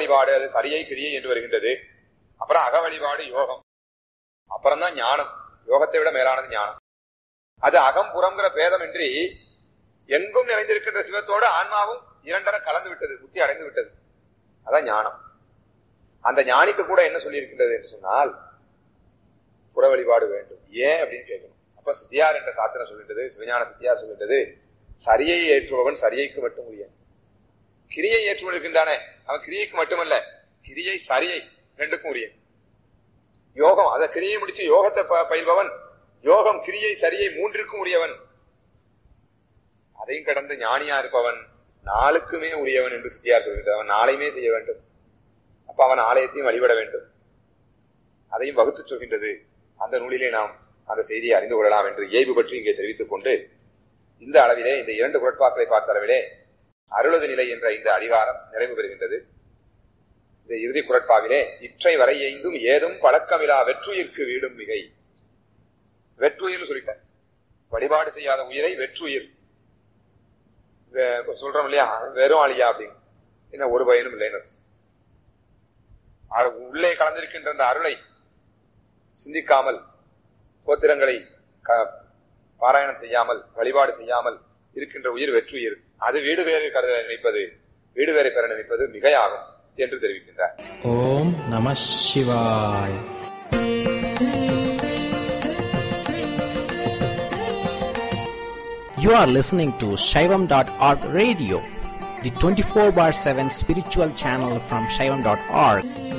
வழிபாடு அது சரியை கிரியை என்று வருகின்றது அப்புறம் அக வழிபாடு யோகம் அப்புறம் தான் ஞானம் யோகத்தை விட மேலானது ஞானம் அது அகம் புறம்ங்கிற பேதமின்றி எங்கும் நிறைந்திருக்கின்ற சிவத்தோடு ஆன்மாவும் இரண்டர கலந்து விட்டது முத்தி அடைந்து விட்டது அதான் ஞானம் அந்த ஞானிக்கு கூட என்ன சொல்லியிருக்கின்றது என்று சொன்னால் புற வழிபாடு வேண்டும் ஏன் அப்படின்னு கேட்கணும் அப்ப சித்தியார் என்ற சாத்திரம் சொல்கின்றது சிவஞான சித்தியார் சொல்கின்றது சரியை ஏற்றுபவன் சரியைக்கு மட்டும் உரிய கிரியை ஏற்றுவன் இருக்கின்றானே அவன் கிரியைக்கு மட்டுமல்ல கிரியை சரியை ரெண்டுக்கும் உரிய யோகம் அத கிரியை முடிச்சு யோகத்தை ப- பயில்பவன் யோகம் கிரியை சரியை மூன்றிற்கும் உரியவன் அதையும் கடந்து ஞானியா இருப்பவன் நாளுக்குமே உரியவன் என்று சித்தியார் சொல்கின்றார் அவன் நாளையுமே செய்ய வேண்டும் அப்ப அவன் ஆலயத்தையும் வழிபட வேண்டும் அதையும் வகுத்து சொல்கின்றது அந்த நூலிலே நாம் அந்த செய்தியை அறிந்து கொள்ளலாம் என்று இயல்பு பற்றி இங்கே தெரிவித்துக் கொண்டு இந்த அளவிலே இந்த இரண்டு குரட்பாக்களை பார்த்த அளவிலே அருளது நிலை என்ற இந்த அதிகாரம் நிறைவு பெறுகின்றது இந்த இறுதி குரட்பாவிலே இற்றை வரை எய்தும் ஏதும் பழக்கமிலா வெற்றுயிர்க்கு வீடும் மிகை வெற்றுயிர் சொல்லிட்டார் வழிபாடு செய்யாத உயிரை வெற்றுயிர் வே- சொல்றோம் இல்லையா வெறும் ஆளியா அப்படின்னு என்ன ஒரு பயனும் இல்லைன்னு அர்த்தம். அரு- உள்ளே கலந்திருக்கின்ற அந்த அருளை சிந்திக்காமல் கோத்திரங்களை க- பாராயணம் செய்யாமல் வழிபாடு செய்யாமல் இருக்கின்ற உயிர் வெற்றுயிர் அது வீடு வேறு கருத நினைப்பது வீடு வேறு பெற நினைப்பது மிகையாகும் என்று தெரிவிக்கின்றார் ஓம் நம சிவாய் You are listening to Shaivam.org radio, the 24 bar 7 spiritual channel from Shaivam.org.